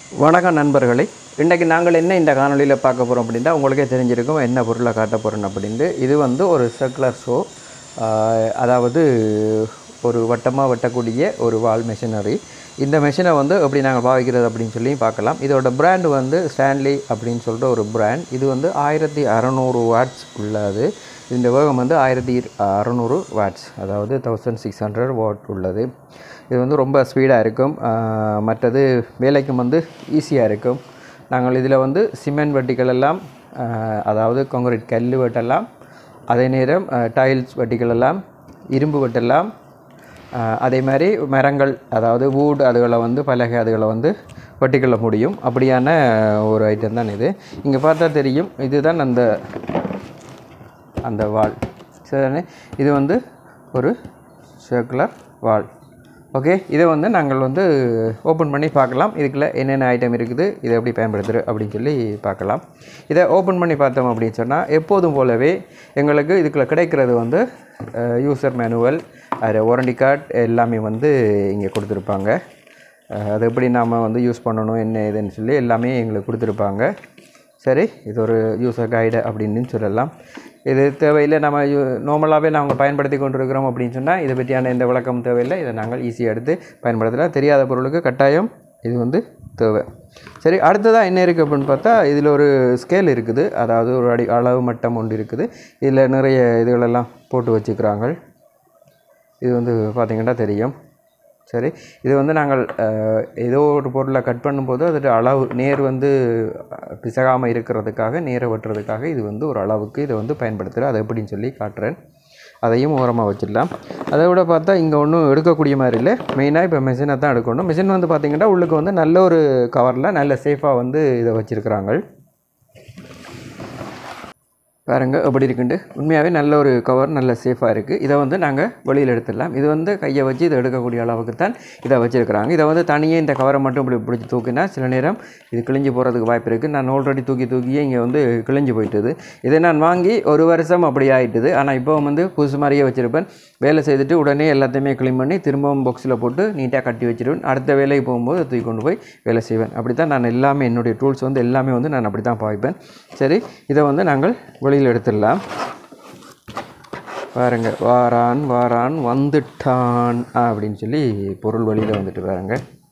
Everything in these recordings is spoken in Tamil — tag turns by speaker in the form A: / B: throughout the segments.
A: வணக்கம் நண்பர்களே இன்றைக்கு நாங்கள் என்ன இந்த காணொளியில் பார்க்க போகிறோம் அப்படின்னா உங்களுக்கே தெரிஞ்சிருக்கும் என்ன பொருளை காட்ட போகிறோம் அப்படின்ட்டு இது வந்து ஒரு சர்க்குலர் ஷோ அதாவது ஒரு வட்டமாக வெட்டக்கூடிய ஒரு வால் மெஷினரி இந்த மெஷினை வந்து எப்படி நாங்கள் பாவிக்கிறது அப்படின்னு சொல்லி பார்க்கலாம் இதோட பிராண்ட் வந்து ஸ்டான்லி அப்படின்னு சொல்லிட்டு ஒரு பிராண்ட் இது வந்து ஆயிரத்தி அறநூறு வாட்ஸ் உள்ளது இந்த வேகம் வந்து ஆயிரத்தி அறநூறு வாட்ஸ் அதாவது தௌசண்ட் சிக்ஸ் ஹண்ட்ரட் வாட் உள்ளது இது வந்து ரொம்ப ஸ்பீடாக இருக்கும் ஆஹ் மற்றது வேலைக்கும் வந்து ஈஸியாக இருக்கும் நாங்கள் இதில் வந்து சிமெண்ட் வெட்டிகள் எல்லாம் ஆஹ் அதாவது கான்கிரீட் கல் வெட்டலாம் அதே நேரம் டைல்ஸ் வெட்டிகள் எல்லாம் இரும்பு வெட்டலாம் ஆஹ் அதே மாதிரி மரங்கள் அதாவது வூட் அதுகளை வந்து பலகை அதுகளை வந்து வெட்டிக்கொள்ள முடியும் அப்படியான ஒரு ஐட்டம் தான் இது இங்கே பார்த்தா தெரியும் இதுதான் அந்த அந்த வால் சரிதானே இது வந்து ஒரு சர்க்குலர் வால் ஓகே இதை வந்து நாங்கள் வந்து ஓப்பன் பண்ணி பார்க்கலாம் இதுக்குள்ள என்னென்ன ஐட்டம் இருக்குது இதை எப்படி பயன்படுத்துறது அப்படின்னு சொல்லி பார்க்கலாம் இதை ஓப்பன் பண்ணி பார்த்தோம் அப்படின்னு சொன்னால் எப்போதும் போலவே எங்களுக்கு இதுக்குள்ள கிடைக்கிறது வந்து யூசர் மேனுவல் அது வாரண்டி கார்டு எல்லாமே வந்து இங்கே கொடுத்துருப்பாங்க அஹ் அது எப்படி நாம் வந்து யூஸ் பண்ணணும் என்ன ஏதுன்னு சொல்லி எல்லாமே எங்களுக்கு கொடுத்துருப்பாங்க சரி இது ஒரு யூசர் கைடு அப்படின்னு சொல்லலாம் இது தேவையில்லை நம்ம யூ நார்மலாகவே நாங்கள் பயன்படுத்தி கொண்டிருக்கிறோம் அப்படின்னு சொன்னால் இதை பற்றியான எந்த விளக்கமும் தேவையில்லை இதை நாங்கள் ஈஸியாக எடுத்து பயன்படுத்தலாம் தெரியாத பொருளுக்கு கட்டாயம் இது வந்து தேவை சரி அடுத்ததாக என்ன இருக்குது அப்படின்னு பார்த்தா இதில் ஒரு ஸ்கேல் இருக்குது அதாவது ஒரு அடி அளவு மட்டம் ஒன்று இருக்குது இதில் நிறைய இதுகளெல்லாம் போட்டு வச்சுக்கிறாங்க இது வந்து பார்த்திங்கன்னா தெரியும் சரி இது வந்து நாங்கள் அஹ், ஏதோ ஒரு பொருளை கட் பண்ணும்போது அதோட அளவு நேர் வந்து பிசகாமல் இருக்கிறதுக்காக நேரை வெட்டுறதுக்காக இது வந்து ஒரு அளவுக்கு இதை வந்து பயன்படுத்துகிறேன் அதை எப்படின்னு சொல்லி காட்டுறேன் அதையும் ஓரமாக வச்சிடலாம் அதை விட பார்த்தா இங்கே ஒன்றும் எடுக்கக்கூடிய மாதிரி இல்லை மெயினாக இப்போ மிஷினை தான் எடுக்கணும் மிஷின் வந்து பார்த்திங்கன்னா உள்ளுக்கு வந்து நல்ல ஒரு கவரில் நல்ல சேஃபாக வந்து இதை வச்சுருக்குறாங்க பாருங்க எப்படி இருக்குண்டு உண்மையாகவே நல்ல ஒரு கவர் நல்ல சேஃபாக இருக்குது இதை வந்து நாங்கள் வெளியில் எடுத்துடலாம் இது வந்து கையை வச்சு இதை எடுக்கக்கூடிய அளவுக்கு தான் இதை வச்சுருக்கிறாங்க இதை வந்து தனியே இந்த கவரை மட்டும் இப்படி பிடிச்சி தூக்கினா சில நேரம் இது கிழிஞ்சு போகிறதுக்கு வாய்ப்பு இருக்குது நான் ஆல்ரெடி தூக்கி தூக்கியே இங்கே வந்து கிழிஞ்சு போயிட்டுது இதை நான் வாங்கி ஒரு வருஷம் அப்படி ஆயிட்டுது ஆனால் இப்போ வந்து புதுசு மாதிரியே வச்சுருப்பேன் வேலை செய்துட்டு உடனே எல்லாத்தையுமே க்ளீன் பண்ணி திரும்பவும் பாக்ஸில் போட்டு நீட்டாக கட்டி வச்சிருவேன் அடுத்த வேலைக்கு போகும்போது அதை தூக்கி கொண்டு போய் வேலை செய்வேன் அப்படி தான் நான் எல்லாமே என்னுடைய டூல்ஸ் வந்து எல்லாமே வந்து நான் அப்படி தான் பாய்ப்பேன் சரி இதை வந்து நாங்கள் வெளியில் எடுத்துடலாம் பாருங்க வாரான் வாரான் வந்துட்டான் அப்படின்னு சொல்லி பொருள் வழியில் வந்துட்டு பாருங்க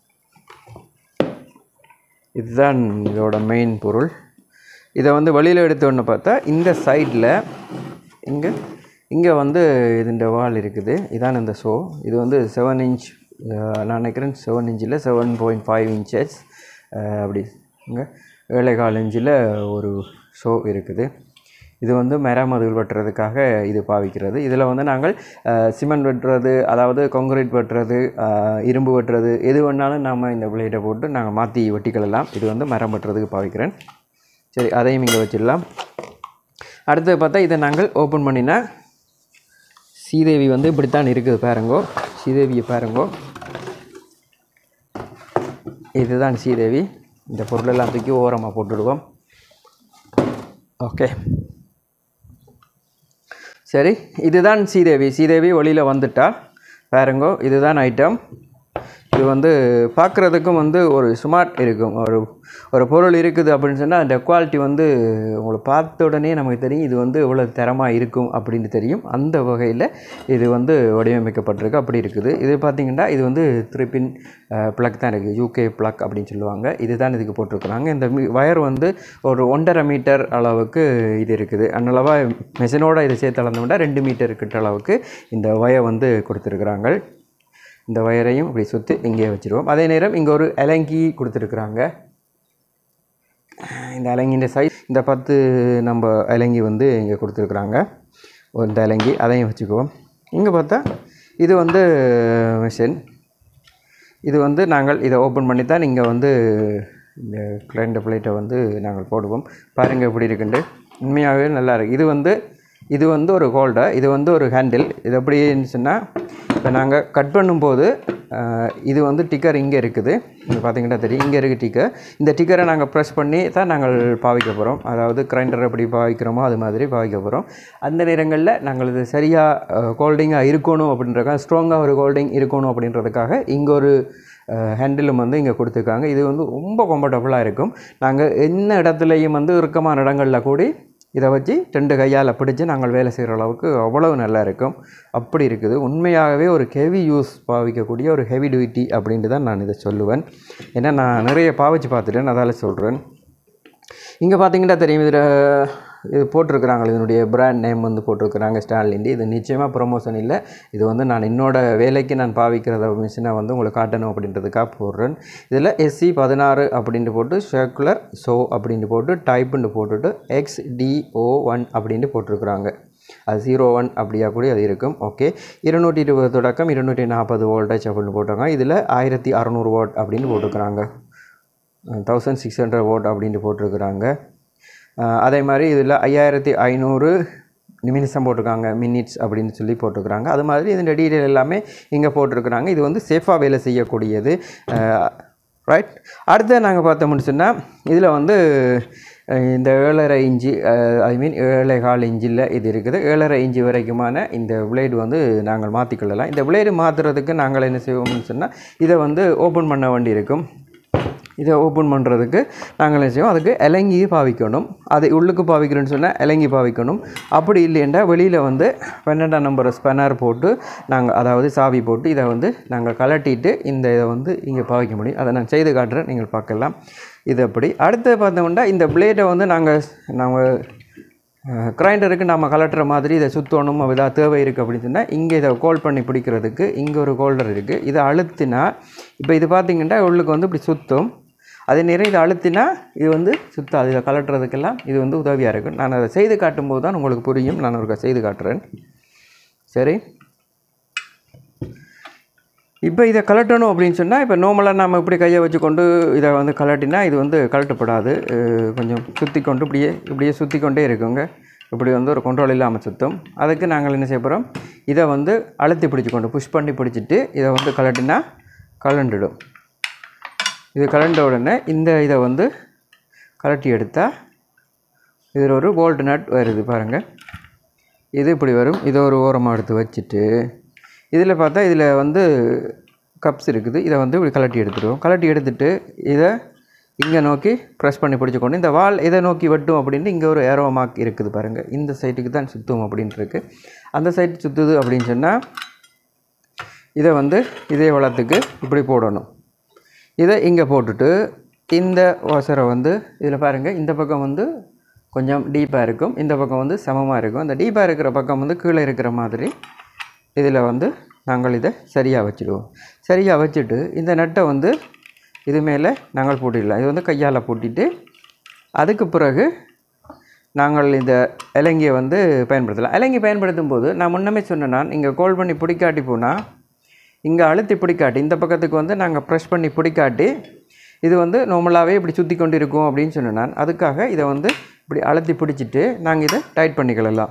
A: இதுதான் இதோட மெயின் பொருள் இதை வந்து வெளியில் எடுத்தோன்னு பார்த்தா இந்த சைடில் இங்கே இங்கே வந்து இதுன்ற வால் இருக்குது இதான் இந்த ஷோ இது வந்து செவன் இன்ச் நான் நினைக்கிறேன் செவன் இன்ச்சில் செவன் பாயிண்ட் ஃபைவ் இன்ச்சஸ் அப்படி இங்கே ஏழைகால் இன்ச்சில் ஒரு ஷோ இருக்குது இது வந்து மரமதுள் வெட்டுறதுக்காக இது பாவிக்கிறது இதில் வந்து நாங்கள் சிமெண்ட் வெட்டுறது அதாவது கான்கிரீட் வெட்டுறது அஹ், இரும்பு வெட்டுறது எது வேணாலும் நாம் இந்த பிளேட்டை போட்டு நாங்கள் மாற்றி வெட்டிக்கலாம் இது வந்து மரம் வெட்டுறதுக்கு பாவிக்கிறேன் சரி அதையும் இங்கே வச்சிடலாம் அடுத்து பார்த்தா இதை நாங்கள் ஓப்பன் பண்ணினா ஸ்ரீதேவி வந்து இப்படித்தான் இருக்குது பாருங்கோ ஸ்ரீதேவியை பாருங்கோ இதுதான் ஸ்ரீதேவி இந்த பொருளெல்லாம் தூக்கி ஓரமாக போட்டுடுவோம் ஓகே சரி இதுதான் ஸ்ரீதேவி ஸ்ரீதேவி வெளியில் வந்துட்டா பாருங்கோ இதுதான் ஐட்டம் இது வந்து பார்க்குறதுக்கும் வந்து ஒரு ஸ்மார்ட் இருக்கும் ஒரு ஒரு பொருள் இருக்குது அப்படின்னு சொன்னால் அந்த குவாலிட்டி வந்து உங்களை பார்த்த உடனே நமக்கு தெரியும் இது வந்து எவ்வளோ தரமாக இருக்கும் அப்படின்னு தெரியும் அந்த வகையில் இது வந்து வடிவமைக்கப்பட்டிருக்கு அப்படி இருக்குது இது பார்த்திங்கன்னா இது வந்து த்ரிபின் ப்ளக் தான் இருக்குது யூகே ப்ளக் அப்படின்னு சொல்லுவாங்க இதுதான் இதுக்கு போட்டிருக்கிறாங்க இந்த வயர் வந்து ஒரு ஒன்றரை மீட்டர் அளவுக்கு இது இருக்குது அன்னளவா மெஷினோட இதை சேர்த்து அளந்தோம்னா ரெண்டு மீட்டர் கிட்ட அளவுக்கு இந்த வயர் வந்து கொடுத்துருக்குறாங்க இந்த வயரையும் இப்படி சுற்றி இங்கே வச்சுருவோம் அதே நேரம் இங்கே ஒரு இலங்கி கொடுத்துருக்குறாங்க இந்த இலங்கின்ற சைஸ் இந்த பத்து நம்ம இலங்கி வந்து இங்கே கொடுத்துருக்குறாங்க ஒரு இந்த இலங்கி அதையும் வச்சுக்குவோம் இங்கே பார்த்தா இது வந்து மிஷின் இது வந்து நாங்கள் இதை ஓப்பன் பண்ணி தான் இங்கே வந்து இந்த கிளைண்ட் பிளேட்டை வந்து நாங்கள் போடுவோம் பாருங்கள் எப்படி இருக்குண்டு உண்மையாகவே நல்லா இருக்குது இது வந்து இது வந்து ஒரு ஹோல்டர் இது வந்து ஒரு ஹேண்டில் இது எப்படின்னு சொன்னால் இப்போ நாங்கள் கட் பண்ணும்போது அஹ், இது வந்து டிக்கர் இங்கே இருக்குது இங்கே பார்த்தீங்கன்னா தெரியும் இங்கே இருக்குது டிக்கர் இந்த டிக்கரை நாங்கள் ப்ரெஸ் பண்ணி தான் நாங்கள் பாவிக்க போகிறோம் அதாவது கிரைண்டர் எப்படி பாவிக்கிறோமோ அது மாதிரி பாவிக்க போகிறோம் அந்த நேரங்களில் நாங்கள் இது சரியாக ஹோல்டிங்காக இருக்கணும் அப்படின்றக்காக ஸ்ட்ராங்காக ஒரு ஹோல்டிங் இருக்கணும் அப்படின்றதுக்காக இங்கே ஒரு ஹேண்டிலும் வந்து இங்கே கொடுத்துருக்காங்க இது வந்து ரொம்ப கம்ஃபர்டபுளாக இருக்கும் நாங்கள் என்ன இடத்துலையும் வந்து இறுக்கமான இடங்களில் கூடி இதை வச்சு ரெண்டு கையால் பிடிச்சு நாங்கள் வேலை செய்கிற அளவுக்கு அவ்வளவு நல்லா இருக்கும் அப்படி இருக்குது உண்மையாகவே ஒரு ஹெவி யூஸ் பாவிக்கக்கூடிய ஒரு ஹெவி டியூட்டி அப்படின்ட்டு தான் நான் இதை சொல்லுவேன் ஏன்னா நான் நிறைய பாவிச்சு பார்த்துட்டேன் அதால் சொல்கிறேன் இங்கே பார்த்தீங்கன்னா தெரியும் இதில் இது போட்டிருக்கிறாங்க இதனுடைய பிராண்ட் நேம் வந்து போட்டிருக்கிறாங்க ஸ்டான்லிண்டி இது நிச்சயமாக ப்ரொமோஷன் இல்லை இது வந்து நான் என்னோட வேலைக்கு நான் பாவிக்கிறத மிஷினை வந்து உங்களுக்கு காட்டணும் அப்படின்றதுக்காக போடுறேன் இதில் எஸ்சி பதினாறு அப்படின்ட்டு போட்டு சர்க்குலர் ஸோ அப்படின்ட்டு போட்டு டைப்புன்னு போட்டுட்டு எக்ஸ் டிஓ ஒன் அப்படின்ட்டு போட்டிருக்கிறாங்க அது ஜீரோ ஒன் அப்படியா கூட அது இருக்கும் ஓகே இருநூற்றி இருபது தொடக்கம் இருநூற்றி நாற்பது வோல்டேஜ் அப்படின்னு போட்டிருக்காங்க இதில் ஆயிரத்தி அறநூறு வாட் அப்படின்னு போட்டிருக்கிறாங்க தௌசண்ட் சிக்ஸ் ஹண்ட்ரட் வோட் அப்படின்ட்டு போட்டிருக்கிறாங்க அஹ் அதே மாதிரி இதில் ஐயாயிரத்தி ஐநூறு நிமிஷம் போட்டிருக்காங்க மினிட்ஸ் அப்படின்னு சொல்லி போட்டிருக்கிறாங்க அது மாதிரி இதன் டீட்டெயில் எல்லாமே இங்கே போட்டிருக்கிறாங்க இது வந்து சேஃபாக வேலை செய்யக்கூடியது ரைட் அடுத்து நாங்கள் பார்த்தோம்னு சொன்னால் இதில் வந்து அஹ் இந்த ஏழரை இன்ச்சு ஐ மீன் ஏழை கால் இன்ச்சில் இது இருக்குது ஏழரை இன்ச்சு வரைக்குமான இந்த பிளேடு வந்து நாங்கள் மாற்றிக்கொள்ளலாம் இந்த பிளேடு மாற்றுறதுக்கு நாங்கள் என்ன செய்வோம்னு சொன்னால் இதை வந்து ஓப்பன் பண்ண வேண்டி இருக்கும் இதை ஓப்பன் பண்ணுறதுக்கு நாங்கள் என்ன செய்வோம் அதுக்கு இலங்கி பாவிக்கணும் அதை உள்ளுக்கு பாவிக்கிறோன்னு சொன்னால் இலங்கி பாவிக்கணும் அப்படி இல்லைன்னா வெளியில் வந்து பன்னெண்டாம் நம்பர் ஸ்பெனர் போட்டு நாங்கள் அதாவது சாவி போட்டு இதை வந்து நாங்கள் கலட்டிட்டு இந்த இதை வந்து இங்கே பாவிக்க முடியும் அதை நான் செய்து காட்டுறேன் நீங்கள் பார்க்கலாம் இது அப்படி அடுத்து பார்த்தோம்னா இந்த பிளேடை வந்து நாங்கள் நாங்கள் கிரைண்டருக்கு நம்ம கலட்டுற மாதிரி இதை சுற்றணும் ஏதாவது தேவை இருக்குது அப்படின்னு சொன்னால் இங்கே இதை கோல் பண்ணி பிடிக்கிறதுக்கு இங்கே ஒரு கோல்டர் இருக்குது இதை அழுத்தினா இப்போ இது பார்த்தீங்கன்னா உள்ளுக்கு வந்து இப்படி சுற்றும் அதே நேரம் இதை அழுத்தினா இது வந்து சுத்தம் அதில் கலட்டுறதுக்கெல்லாம் இது வந்து உதவியாக இருக்கும் நான் அதை செய்து காட்டும்போது தான் உங்களுக்கு புரியும் நான் ஒரு செய்து காட்டுறேன் சரி இப்போ இதை கலட்டணும் அப்படின்னு சொன்னால் இப்போ நார்மலாக நம்ம இப்படி கையை வச்சு கொண்டு இதை வந்து கலட்டினா இது வந்து கலட்டப்படாது அஹ் கொஞ்சம் சுற்றி கொண்டு இப்படியே இப்படியே சுற்றி கொண்டே இருக்குங்க இப்படி வந்து ஒரு கண்ட்ரோல் இல்லாமல் சுற்றும் அதுக்கு நாங்கள் என்ன செய்ய போகிறோம் இதை வந்து அழுத்தி பிடிச்சி கொண்டு புஷ் பண்ணி பிடிச்சிட்டு இதை வந்து கலட்டினா கலண்டுடும் இது கலண்ட உடனே இந்த இதை வந்து கலட்டி எடுத்தால் இதில் ஒரு போல்ட் நட் வருது பாருங்கள் இது இப்படி வரும் இதை ஒரு ஓரமாக எடுத்து வச்சுட்டு இதில் பார்த்தா இதில் வந்து கப்ஸ் இருக்குது இதை வந்து இப்படி கலட்டி எடுத்துடுவோம் கலட்டி எடுத்துட்டு இதை இங்கே நோக்கி ப்ரெஸ் பண்ணி பிடிச்சிக்கொண்டு இந்த வால் இதை நோக்கி வெட்டும் அப்படின்ட்டு இங்கே ஒரு ஏரோ மார்க் இருக்குது பாருங்கள் இந்த சைட்டுக்கு தான் சுற்றும் அப்படின்ட்டு இருக்கு அந்த சைடு சுற்றுது அப்படின்னு சொன்னால் இதை வந்து இதே வளத்துக்கு இப்படி போடணும் இதை இங்கே போட்டுட்டு இந்த ஒசரை வந்து இதில் பாருங்கள் இந்த பக்கம் வந்து கொஞ்சம் டீப்பாக இருக்கும் இந்த பக்கம் வந்து சமமாக இருக்கும் இந்த டீப்பாக இருக்கிற பக்கம் வந்து கீழே இருக்கிற மாதிரி இதில் வந்து நாங்கள் இதை சரியாக வச்சுடுவோம் சரியாக வச்சுட்டு இந்த நட்டை வந்து இது மேலே நாங்கள் பூட்டிடலாம் இது வந்து கையால் பூட்டிட்டு அதுக்கு பிறகு நாங்கள் இந்த இலங்கியை வந்து பயன்படுத்தலாம் இலங்கி பயன்படுத்தும் போது நான் முன்னமே சொன்னேன் நான் இங்கே கோல் பண்ணி பிடிக்காட்டி போனால் இங்கே அழுத்தி பிடிக்காட்டி இந்த பக்கத்துக்கு வந்து நாங்கள் ப்ரெஷ் பண்ணி பிடிக்காட்டி இது வந்து நார்மலாகவே இப்படி சுற்றி கொண்டு இருக்கும் அப்படின்னு சொன்னேன் நான் அதுக்காக இதை வந்து இப்படி அழுத்தி பிடிச்சிட்டு நாங்கள் இதை டைட் பண்ணிக்கலாம்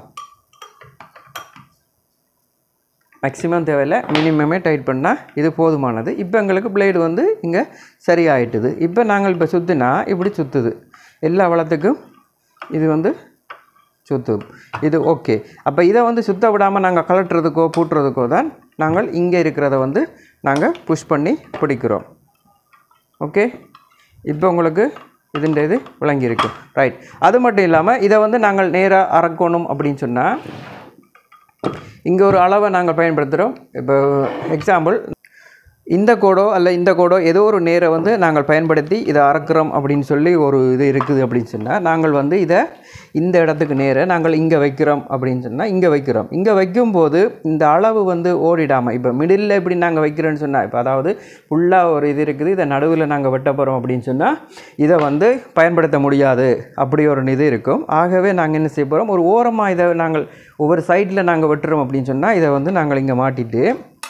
A: மேக்ஸிமம் தேவையில்லை மினிமமே டைட் பண்ணால் இது போதுமானது இப்போ எங்களுக்கு பிளேடு வந்து இங்கே சரியாயிட்டுது இப்போ நாங்கள் இப்போ சுற்றினா இப்படி சுற்றுது எல்லா வளத்துக்கும் இது வந்து சுத்தும் இது ஓகே அப்போ இதை வந்து சுத்த விடாமல் நாங்கள் கலட்டுறதுக்கோ பூட்டுறதுக்கோ தான் நாங்கள் இங்கே இருக்கிறத வந்து நாங்கள் புஷ் பண்ணி பிடிக்கிறோம் ஓகே இப்போ உங்களுக்கு இதுன்ற இது விளங்கியிருக்கு ரைட் அது மட்டும் இல்லாமல் இதை வந்து நாங்கள் நேராக அறக்கணும் அப்படின்னு சொன்னால் இங்கே ஒரு அளவை நாங்கள் பயன்படுத்துகிறோம் இப்போ எக்ஸாம்பிள் இந்த கோடோ அல்ல இந்த கோடோ ஏதோ ஒரு நேரை வந்து நாங்கள் பயன்படுத்தி இதை அறக்கிறோம் அப்படின்னு சொல்லி ஒரு இது இருக்குது அப்படின்னு சொன்னால் நாங்கள் வந்து இதை இந்த இடத்துக்கு நேர நாங்கள் இங்கே வைக்கிறோம் அப்படின்னு சொன்னால் இங்கே வைக்கிறோம் இங்கே வைக்கும்போது இந்த அளவு வந்து ஓடிடாமல் இப்போ மிடில் எப்படி நாங்கள் வைக்கிறோன்னு சொன்னால் இப்போ அதாவது ஃபுல்லாக ஒரு இது இருக்குது இதை நடுவில் நாங்கள் வெட்ட போகிறோம் அப்படின்னு சொன்னால் இதை வந்து பயன்படுத்த முடியாது அப்படி ஒரு இது இருக்கும் ஆகவே நாங்கள் என்ன செய்ய போகிறோம் ஒரு ஓரமாக இதை நாங்கள் ஒவ்வொரு சைடில் நாங்கள் வெட்டுறோம் அப்படின்னு சொன்னால் இதை வந்து நாங்கள் இங்கே மாட்டிட்டு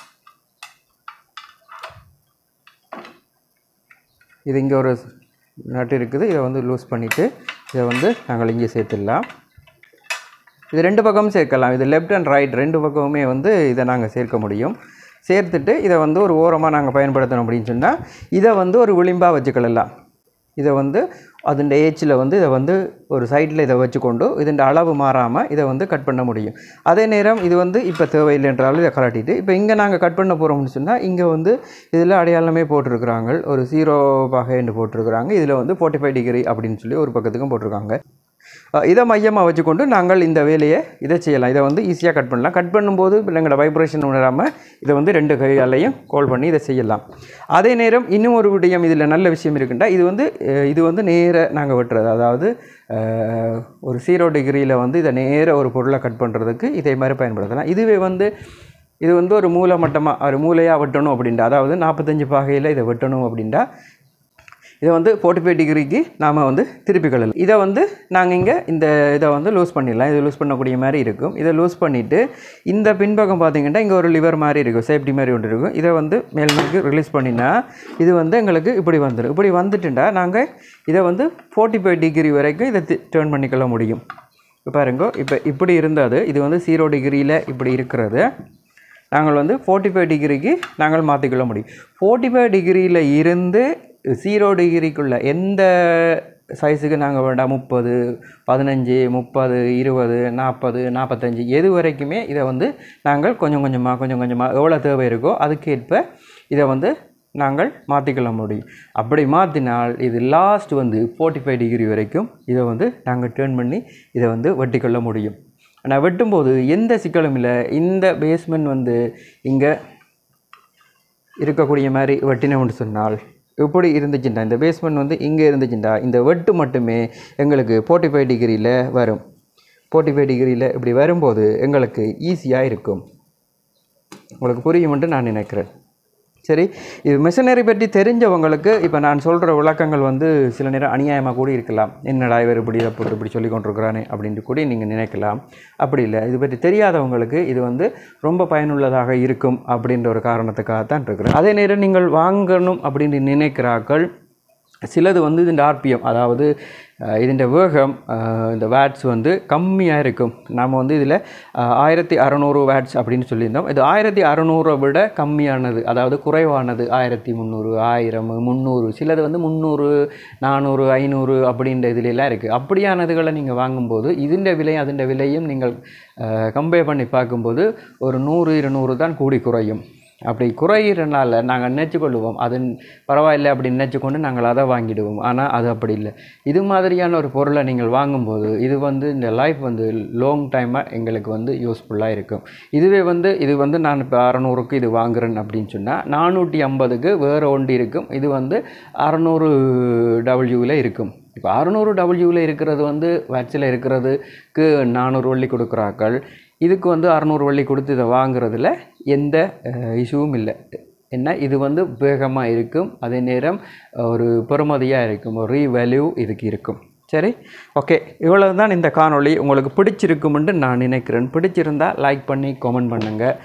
A: இது இங்கே ஒரு நட்டு இருக்குது இதை வந்து லூஸ் பண்ணிவிட்டு இதை வந்து நாங்கள் இங்கே சேர்த்துடலாம் இது ரெண்டு பக்கமும் சேர்க்கலாம் இது லெஃப்ட் அண்ட் ரைட் ரெண்டு பக்கமுமே வந்து இதை நாங்கள் சேர்க்க முடியும் சேர்த்துட்டு இதை வந்து ஒரு ஓரமாக நாங்கள் பயன்படுத்தணும் அப்படின்னு சொன்னால் இதை வந்து ஒரு விளிம்பாக வச்சுக்கலாம் இதை வந்து அதன் ஏஜில் வந்து இதை வந்து ஒரு சைடில் இதை வச்சுக்கொண்டு இதன் அளவு மாறாமல் இதை வந்து கட் பண்ண முடியும் அதே நேரம் இது வந்து இப்போ தேவையில்லைன்றாலும் இதை கலட்டிட்டு இப்போ இங்கே நாங்கள் கட் பண்ண போகிறோம்னு சொன்னால் இங்கே வந்து இதில் அடையாளமே போட்டிருக்கிறாங்க ஒரு ஜீரோ வகைன்னு போட்டிருக்கிறாங்க இதில் வந்து ஃபோர்ட்டி ஃபைவ் டிகிரி அப்படின்னு சொல்லி ஒரு பக்கத்துக்கும் போட்டிருக்காங்க அஹ் இதை மையமாக வச்சுக்கொண்டு நாங்கள் இந்த வேலையை இதை செய்யலாம் இதை வந்து ஈஸியாக கட் பண்ணலாம் கட் பண்ணும்போது எங்களோட வைப்ரேஷன் உணராமல் இதை வந்து ரெண்டு கையாலையும் கோல் பண்ணி இதை செய்யலாம் அதே நேரம் இன்னும் ஒரு விடயம் இதில் நல்ல விஷயம் இருக்குண்டா இது வந்து அஹ் இது வந்து நேர நாங்கள் வெட்டுறது அதாவது அஹ், ஒரு ஜீரோ டிகிரியில் வந்து இதை நேர ஒரு பொருளை கட் பண்ணுறதுக்கு இதே மாதிரி பயன்படுத்தலாம் இதுவே வந்து இது வந்து ஒரு மூலை மட்டமாக ஒரு மூலையாக வெட்டணும் அப்படின்டா அதாவது நாற்பத்தஞ்சு பாகையில் இதை வெட்டணும் அப்படின்டா இதை வந்து ஃபோர்ட்டி ஃபைவ் டிகிரிக்கு நாம் வந்து திருப்பி கழலாம் இதை வந்து நாங்கள் இங்கே இந்த இதை வந்து லூஸ் பண்ணிடலாம் இதை லூஸ் பண்ணக்கூடிய மாதிரி இருக்கும் இதை லூஸ் பண்ணிவிட்டு இந்த பின்பக்கம் பார்த்தீங்கன்னா இங்கே ஒரு லிவர் மாதிரி இருக்கும் சேஃப்டி மாதிரி ஒன்று இருக்கும் இதை வந்து மேல் நோக்கி ரிலீஸ் பண்ணினா இது வந்து எங்களுக்கு இப்படி வந்துடும் இப்படி வந்துட்டுண்டா நாங்கள் இதை வந்து ஃபோர்ட்டி ஃபைவ் டிகிரி வரைக்கும் இதை டேர்ன் பண்ணிக்கொள்ள முடியும் இப்போ பாருங்க இப்போ இப்படி இருந்தது இது வந்து ஜீரோ டிகிரியில் இப்படி இருக்கிறது நாங்கள் வந்து ஃபோர்ட்டி ஃபைவ் டிகிரிக்கு நாங்கள் மாற்றிக்கொள்ள முடியும் ஃபோர்ட்டி ஃபைவ் டிகிரியில் இருந்து ஜீரோ டிகிரிக்குள்ள எந்த சைஸுக்கு நாங்கள் வேண்டாம் முப்பது பதினஞ்சு முப்பது இருபது நாற்பது நாற்பத்தஞ்சு எது வரைக்குமே இதை வந்து நாங்கள் கொஞ்சம் கொஞ்சமாக கொஞ்சம் கொஞ்சமாக எவ்வளோ தேவை இருக்கோ அதுக்கேற்ப இதை வந்து நாங்கள் மாற்றிக்கொள்ள முடியும் அப்படி மாற்றினால் இது லாஸ்ட் வந்து ஃபோர்ட்டி ஃபைவ் டிகிரி வரைக்கும் இதை வந்து நாங்கள் டேர்ன் பண்ணி இதை வந்து வெட்டிக்கொள்ள முடியும் ஆனால் வெட்டும்போது எந்த சிக்கலும் இல்லை இந்த பேஸ்மெண்ட் வந்து இங்கே இருக்கக்கூடிய மாதிரி வெட்டினோம்னு சொன்னால் இப்படி இருந்துச்சுண்டா இந்த பேஸ்மெண்ட் வந்து இங்கே இருந்துச்சுண்டா இந்த வெட்டு மட்டுமே எங்களுக்கு ஃபோர்ட்டி ஃபைவ் டிகிரியில் வரும் ஃபோர்ட்டி ஃபைவ் டிகிரியில் இப்படி வரும்போது எங்களுக்கு ஈஸியாக இருக்கும் உங்களுக்கு புரியும்ன்ட்டு நான் நினைக்கிறேன் சரி இது மிஷினரி பற்றி தெரிஞ்சவங்களுக்கு இப்போ நான் சொல்கிற விளக்கங்கள் வந்து சில நேரம் அநியாயமாக கூட இருக்கலாம் என்னடா இவர் இப்படி இதை போட்டு இப்படி சொல்லி கொண்டிருக்கிறானே அப்படின்ட்டு கூட நீங்கள் நினைக்கலாம் அப்படி இல்லை இது பற்றி தெரியாதவங்களுக்கு இது வந்து ரொம்ப பயனுள்ளதாக இருக்கும் அப்படின்ற ஒரு காரணத்துக்காகத்தான் இருக்கிறேன் அதே நேரம் நீங்கள் வாங்கணும் அப்படின்னு நினைக்கிறார்கள் சிலது வந்து ഇതിൻ്റെ ஆர்பிஎம் அதாவது அஹ், ഇതിൻ്റെ வேகம் அஹ், இந்த வேட்ஸ் வந்து கம்மியாக இருக்கும் நாம் வந்து இதில் ஆயிரத்தி அறநூறு வேட்ஸ் அப்படின்னு சொல்லியிருந்தோம் இது ஆயிரத்தி அறநூறை விட கம்மியானது அதாவது குறைவானது ஆயிரத்தி முந்நூறு ஆயிரம் முந்நூறு சிலது வந்து முந்நூறு நானூறு ஐநூறு அப்படின்ற இதுலலாம் இருக்குது அப்படியானதுகளை நீங்கள் வாங்கும்போது ഇതിൻ്റെ விலை അതിൻ്റെ விலையும் நீங்கள் கம்பேர் பண்ணி பார்க்கும்போது ஒரு நூறு இருநூறு தான் கூடி குறையும் அப்படி குறையிறனால நாங்கள் நினச்சிக்கொள்ளுவோம் அது பரவாயில்லை அப்படி நினச்சிக்கொண்டு நாங்கள் அதை வாங்கிடுவோம் ஆனால் அது அப்படி இல்லை இது மாதிரியான ஒரு பொருளை நீங்கள் வாங்கும்போது இது வந்து இந்த லைஃப் வந்து லாங் டைமாக எங்களுக்கு வந்து யூஸ்ஃபுல்லாக இருக்கும் இதுவே வந்து இது வந்து நான் இப்போ அறநூறுக்கு இது வாங்குறேன் அப்படின்னு சொன்னால் நானூற்றி ஐம்பதுக்கு வேறு ஒன்று இருக்கும் இது வந்து அறநூறு டபிள்யூவில் இருக்கும் இப்போ அறநூறு டபிள்யூவில் இருக்கிறது வந்து வேட்சில் இருக்கிறதுக்கு நானூறு வள்ளி கொடுக்குறாக்கள் இதுக்கு வந்து அறநூறு வள்ளி கொடுத்து இதை வாங்குறதுல எந்த இஷ்யூவும் இல்லை என்ன இது வந்து வேகமாக இருக்கும் அதே நேரம் ஒரு பெறுமதியாக இருக்கும் ஒரு ரீவேல்யூ இதுக்கு இருக்கும் சரி ஓகே இவ்வளவு தான் இந்த காணொளி உங்களுக்கு பிடிச்சிருக்கும்னு நான் நினைக்கிறேன் பிடிச்சிருந்தா லைக் பண்ணி கமெண்ட் பண்ணுங்கள்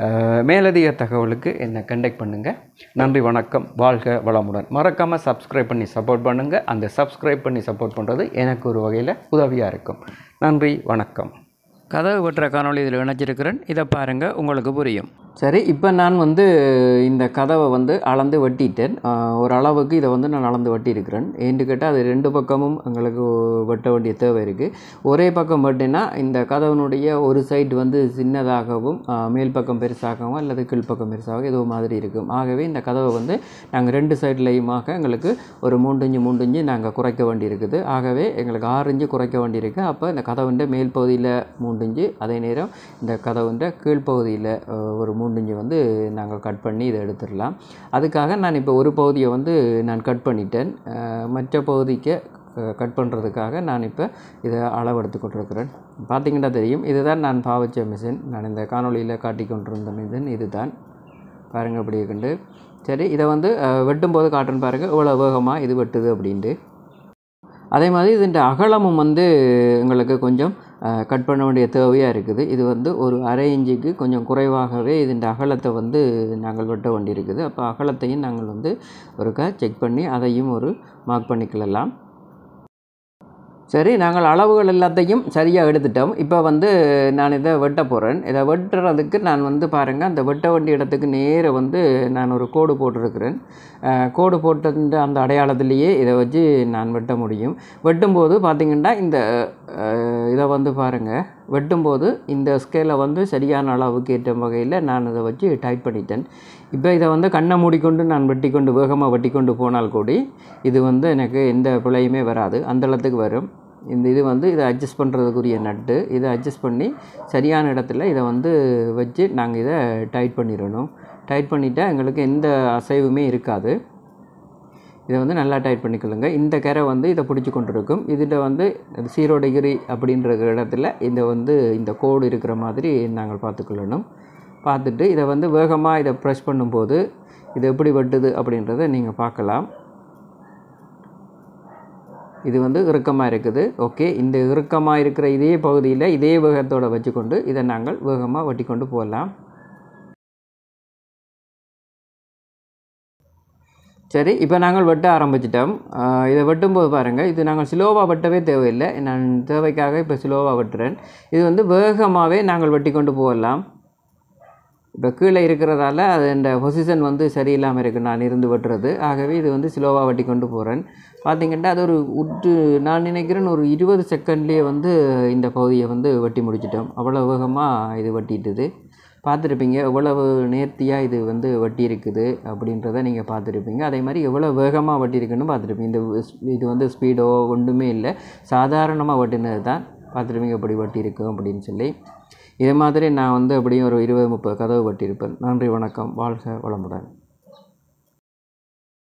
A: மேலதிக தகவலுக்கு என்னை கண்டெக்ட் பண்ணுங்கள் நன்றி வணக்கம் வாழ்க வளமுடன் மறக்காமல் சப்ஸ்கிரைப் பண்ணி சப்போர்ட் பண்ணுங்கள் அந்த சப்ஸ்கிரைப் பண்ணி சப்போர்ட் பண்ணுறது எனக்கு ஒரு வகையில் உதவியாக இருக்கும் நன்றி வணக்கம் கதவு வெட்டுற காணொளி இதில் இணைச்சிருக்கிறேன் இதை பாருங்கள் உங்களுக்கு புரியும் சரி இப்போ நான் வந்து இந்த கதவை வந்து அளந்து வெட்டிட்டேன் ஆஹ் ஒரு அளவுக்கு இதை வந்து நான் அளந்து வெட்டியிருக்கிறேன் ஏன்னு கேட்டால் அது ரெண்டு பக்கமும் எங்களுக்கு வெட்ட வேண்டிய தேவை இருக்குது ஒரே பக்கம் வெட்டினா இந்த கதவனுடைய ஒரு சைடு வந்து சின்னதாகவும் ஆஹ் மேல் பக்கம் பெருசாகவும் அல்லது கீழ்ப்பக்கம் பெருசாகவும் ஏதோ மாதிரி இருக்கும் ஆகவே இந்த கதவை வந்து நாங்கள் ரெண்டு சைட்லேயுமாக எங்களுக்கு ஒரு மூன்றிஞ்சு மூன்றிஞ்சு நாங்கள் குறைக்க வேண்டியிருக்குது ஆகவே எங்களுக்கு ஆறு இஞ்சு குறைக்க வேண்டியிருக்கு அப்போ இந்த கதவுண்ட மேல் பகுதியில் மூன்றிஞ்சு அதே நேரம் இந்த கதவுண்ட கீழ்ப்பகுதியில் அஹ், ஒரு மூன்றிஞ்சு வந்து நாங்கள் கட் பண்ணி இதை எடுத்துடலாம் அதுக்காக நான் இப்போ ஒரு பகுதியை வந்து நான் கட் பண்ணிட்டேன் அஹ், மற்ற பகுதிக்கு கட் பண்ணுறதுக்காக நான் இப்போ இதை அளவெடுத்து கொண்டிருக்கிறேன் பார்த்தீங்கன்னா தெரியும் இதுதான் நான் பாவிச்ச மிஷின் நான் இந்த காணொளியில் காட்டி கொண்டிருந்த மிஷின் இதுதான் பாருங்கள் அப்படி இருக்குண்டு சரி இதை வந்து அஹ், வெட்டும்போது காட்டுன்னு பாருங்கள் இவ்வளோ வேகமாக இது வெட்டுது அப்படின்ட்டு அதே மாதிரி இதுன்ற அகலமும் வந்து எங்களுக்கு கொஞ்சம் கட் பண்ண வேண்டிய தேவையாக இருக்குது இது வந்து ஒரு அரை இன்ச்சுக்கு கொஞ்சம் குறைவாகவே இதுன்ற அகலத்தை வந்து நாங்கள் வெட்ட வேண்டியிருக்குது அப்போ அகலத்தையும் நாங்கள் வந்து ஒருக்கா செக் பண்ணி அதையும் ஒரு மார்க் பண்ணிக்கலாம் சரி நாங்கள் அளவுகள் எல்லாத்தையும் சரியாக எடுத்துட்டோம் இப்போ வந்து நான் இதை வெட்ட போகிறேன் இதை வெட்டுறதுக்கு நான் வந்து பாருங்கள் அந்த வெட்ட வேண்டிய இடத்துக்கு நேர வந்து நான் ஒரு கோடு போட்டிருக்கிறேன் அஹ், கோடு போட்ட அந்த அடையாளத்திலேயே இதை வச்சு நான் வெட்ட முடியும் வெட்டும்போது பார்த்திங்கன்னா இந்த அஹ், இதை வந்து பாருங்கள் வெட்டும்போது இந்த ஸ்கேலை வந்து சரியான அளவுக்கு ஏற்ற வகையில் நான் இதை வச்சு டைட் பண்ணிட்டேன் இப்போ இதை வந்து கண்ணை மூடிக்கொண்டு நான் வெட்டி கொண்டு வேகமாக வெட்டி கொண்டு போனால் கூடி இது வந்து எனக்கு எந்த பிழையுமே வராது அந்த இடத்துக்கு வரும் இந்த இது வந்து இதை அட்ஜஸ்ட் பண்ணுறதுக்குரிய நட்டு இதை அட்ஜஸ்ட் பண்ணி சரியான இடத்துல இதை வந்து வச்சு நாங்கள் இதை டைட் பண்ணிடணும் டைட் பண்ணிட்டா எங்களுக்கு எந்த அசைவுமே இருக்காது இதை வந்து நல்லா டைட் பண்ணிக்கொள்ளுங்க இந்த கரை வந்து இதை பிடிச்சி கொண்டு இருக்கும் இதில் வந்து ஜீரோ டிகிரி அப்படின்ற இடத்துல இந்த வந்து இந்த கோடு இருக்கிற மாதிரி நாங்கள் பார்த்துக்கொள்ளணும் பார்த்துட்டு இதை வந்து வேகமாக இதை ப்ரெஸ் பண்ணும்போது இது எப்படி வெட்டுது அப்படின்றத நீங்கள் பார்க்கலாம் இது வந்து இறுக்கமாக இருக்குது ஓகே இந்த இறுக்கமாக இருக்கிற இதே பகுதியில் இதே வேகத்தோடு வச்சுக்கொண்டு இதை நாங்கள் வேகமாக வெட்டி கொண்டு போகலாம் சரி இப்போ நாங்கள் வெட்ட ஆரம்பிச்சிட்டோம் ஆஹ் இதை வெட்டும்போது பாருங்கள் இது நாங்கள் ஸ்லோவாக வெட்டவே தேவையில்லை நான் தேவைக்காக இப்போ ஸ்லோவாக வெட்டுறேன் இது வந்து வேகமாகவே நாங்கள் வெட்டி கொண்டு போகலாம் இப்போ கீழே இருக்கிறதால அது இந்த பொசிஷன் வந்து சரியில்லாமல் இருக்குது நான் இருந்து வெட்டுறது ஆகவே இது வந்து ஸ்லோவாக வெட்டி கொண்டு போகிறேன் பார்த்தீங்கன்னா அது ஒரு உட்டு நான் நினைக்கிறேன் ஒரு இருபது செகண்ட்லேயே வந்து இந்த பகுதியை வந்து வெட்டி முடிச்சிட்டோம் அவ்வளோ வேகமாக இது வெட்டிட்டுது பார்த்துருப்பீங்க எவ்வளவு நேர்த்தியாக இது வந்து வெட்டி இருக்குது அப்படின்றத நீங்கள் பார்த்துருப்பீங்க அதே மாதிரி எவ்வளோ வேகமாக வெட்டியிருக்குன்னு பார்த்துருப்பீங்க இந்த ஸ்- இது வந்து ஸ்பீடோ ஒன்றுமே இல்லை சாதாரணமாக வெட்டினது தான் பார்த்துருப்பீங்க எப்படி வெட்டியிருக்கு அப்படின்னு சொல்லி இது மாதிரி நான் வந்து அப்படியும் ஒரு இருபது முப்பது கதவு வெட்டியிருப்பேன் நன்றி வணக்கம் வாழ்க வளமுடன்